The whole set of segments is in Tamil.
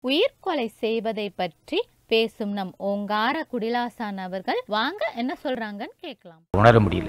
உயிர் கொலை செய்வதை பற்றி பேசும் நம் ஓங்கார குடிலாசான் அவர்கள் வாங்க என்ன சொல்றாங்கன்னு கேட்கலாம் உணர முடியல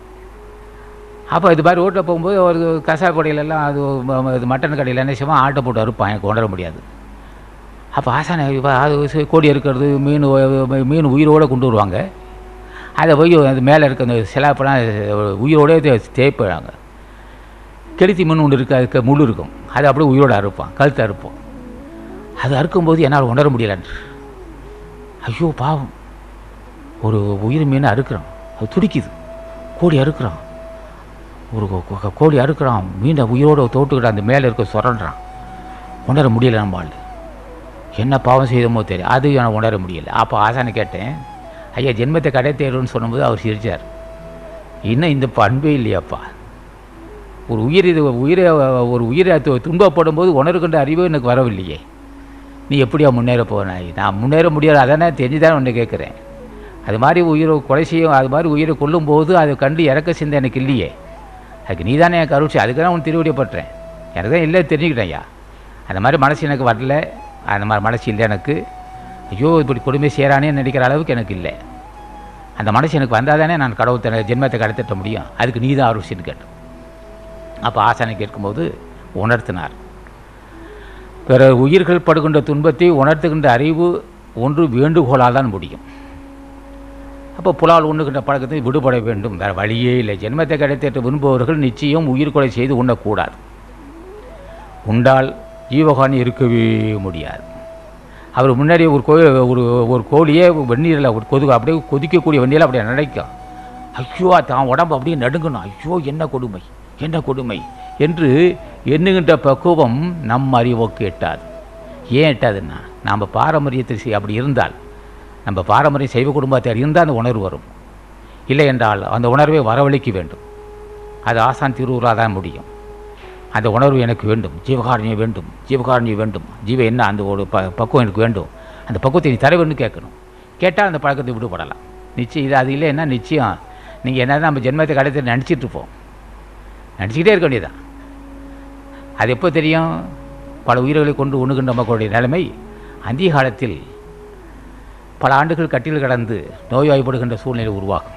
அப்போ இது மாதிரி ரோட்டில் போகும்போது ஒரு கசாய கடையிலெல்லாம் அது ம- இது மட்டன் கடையில் என்ன செய்வான் ஆட்டை போட்டு அறுப்பான் எனக்கு உணர முடியாது அப்போ ஆசான இவ அது சரி, கோழி இருக்கிறது மீன் ஒ- மீன் உயிரோடு கொண்டு வருவாங்க அதை போய் அது மேலே இருக்க அந்த சிலாப்பெல்லாம் உயிரோடே தே- தேய்ப்பாங்க கெளுத்தி மீன் ஒன்று இருக்குது அதுக்கு முள் இருக்கும் அதை அப்படியே உயிரோடு அறுப்பான் கழுத்தை அறுப்போம் அது அறுக்கும்போது என்னால் உணர முடியலன்று ஐயோ பாவம் ஒரு உயிர் மீனை அறுக்கிறான் அது துடிக்குது கோழி அறுக்கிறான் ஒரு கோ- கோ- கோழி அறுக்கிறான் மீனை உயிரோடு தோட்டுக்கிட்டு அந்த மேலே இருக்க சுரண்டுறான் உணர முடியல நம்மால் என்ன பாவம் செய்தோமோ தெரியும் அது நான் உணர முடியல அப்போ ஆசானை கேட்டேன் ஐயா ஜென்மத்தை கடை தேடுன்னு சொன்னபோது அவர் சிரிச்சார் இன்னும் இந்த பண்பே இல்லையாப்பா ஒரு உயிர் இது உயிரை ஒரு உயிரை து- துன்பப்படும் போது உணர்கின்ற அறிவு எனக்கு வரவில்லையே நீ எப்படியா முன்னேற போனாய் நான் முன்னேற முடியாது அதானே தெரிஞ்சுதான் ஒன்று கேட்குறேன் அது மாதிரி உயிரை கொலை செய்யும் அது மாதிரி உயிரை கொல்லும்போது அதை கண்டு இறக்க சிந்தை எனக்கு இல்லையே அதுக்கு நீ தானே எனக்கு அருட்சி அதுக்கு தான் உன் திருவடியப்பட்டேன் எனக்கு தான் இல்லை தெரிஞ்சுக்கிட்டேன் ஐயா அந்த மாதிரி மனசு எனக்கு வரல அந்த மாதிரி மனசு இல்லை எனக்கு ஐயோ இப்படி கொடுமை செய்கிறானேன்னு நினைக்கிற அளவுக்கு எனக்கு இல்லை அந்த மனசு எனக்கு வந்தால் தானே நான் கடவுள் தன ஜென்மத்தை கடத்திட்ட முடியும் அதுக்கு நீ தான் அருட்சின்னு கேட்டேன் அப்போ ஆசானை கேட்கும்போது உணர்த்தினார் பிற உயிர்கள் படுகின்ற துன்பத்தை உணர்த்துகின்ற அறிவு ஒன்று வேண்டுகோளால் தான் முடியும் அப்போ புலால் உண்ணுகின்ற பழக்கத்தை விடுபட வேண்டும் வேறு வழியே இல்லை ஜென்மத்தை கிடைத்திட்டு விரும்புபவர்கள் நிச்சயம் உயிர் கொலை செய்து உண்ணக்கூடாது உண்டால் ஜீவகாணி இருக்கவே முடியாது அவர் முன்னாடி ஒரு கோ ஒரு ஒரு கோழியே வெந்நீரில் ஒரு கொது அப்படியே கொதிக்கக்கூடிய வெந்நீரில் அப்படியே நினைக்கும் ஐயோ தான் உடம்பு அப்படியே நடுங்கணும் ஐயோ என்ன கொடுமை என்ன கொடுமை என்று எண்ணுகின்ற பக்குவம் நம் அறிவோக்கு எட்டாது ஏன் எட்டாதுன்னா நாம் பாரம்பரியத்தில் செய்- அப்படி இருந்தால் நம்ம பாரம்பரிய சைவ குடும்பத்தில் இருந்தால் அந்த உணர்வு வரும் இல்லை என்றால் அந்த உணர்வை வரவழைக்க வேண்டும் அது ஆசான் திருவுருளாக தான் முடியும் அந்த உணர்வு எனக்கு வேண்டும் ஜீவகாரணியம் வேண்டும் ஜீவகாரணியம் வேண்டும் ஜீவ என்ன அந்த ஒரு ப பக்குவம் எனக்கு வேண்டும் அந்த பக்குவத்தை நீ தர வேண்டும் கேட்கணும் கேட்டால் அந்த பழக்கத்தை விடுபடலாம் நிச்சயம் இது அது இல்லைன்னா நிச்சயம் நீங்கள் என்ன நம்ம ஜென்மத்தை கடைசி நினச்சிட்டு இருப்போம் நினச்சிக்கிட்டே இருக்க வேண்டியதான் அது எப்போ தெரியும் பல உயிர்களை கொண்டு உண்ணுகின்ற மக்களுடைய நிலைமை அந்திய காலத்தில் பல ஆண்டுகள் கட்டில் கடந்து நோய்வாய்ப்படுகின்ற சூழ்நிலை உருவாகும்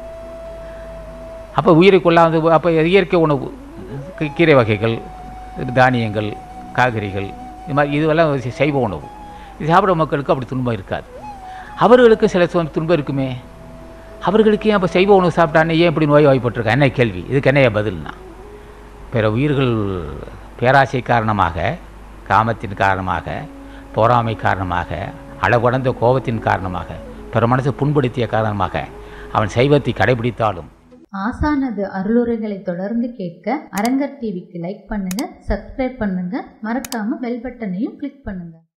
அப்போ உயிரை கொள்ளாது அப்போ இயற்கை உணவு கீ- கீரை வகைகள் தானியங்கள் காய்கறிகள் இது மாதிரி இதுவெல்லாம் செ- சைவ உணவு இது சாப்பிட்ற மக்களுக்கு அப்படி துன்பம் இருக்காது அவர்களுக்கு சில சு- துன்பம் இருக்குமே அவர்களுக்கு ஏன் அப்போ சைவ உணவு சாப்பிட்டானே ஏன் இப்படி நோய் வாய்ப்பட்டிருக்கா என்ன கேள்வி இதுக்கு என்னைய பதில்னா பிற உயிர்கள் பேராசை காரணமாக காமத்தின் காரணமாக பொறாமை காரணமாக அளவடந்த கோபத்தின் காரணமாக பிற மனசை புண்படுத்திய காரணமாக அவன் சைவத்தை கடைபிடித்தாலும் ஆசானது அருளுரைகளை தொடர்ந்து கேட்க அரங்கர் டிவிக்கு லைக் பண்ணுங்க சப்ஸ்கிரைப் பண்ணுங்க மறக்காம பெல் பட்டனையும் கிளிக் பண்ணுங்க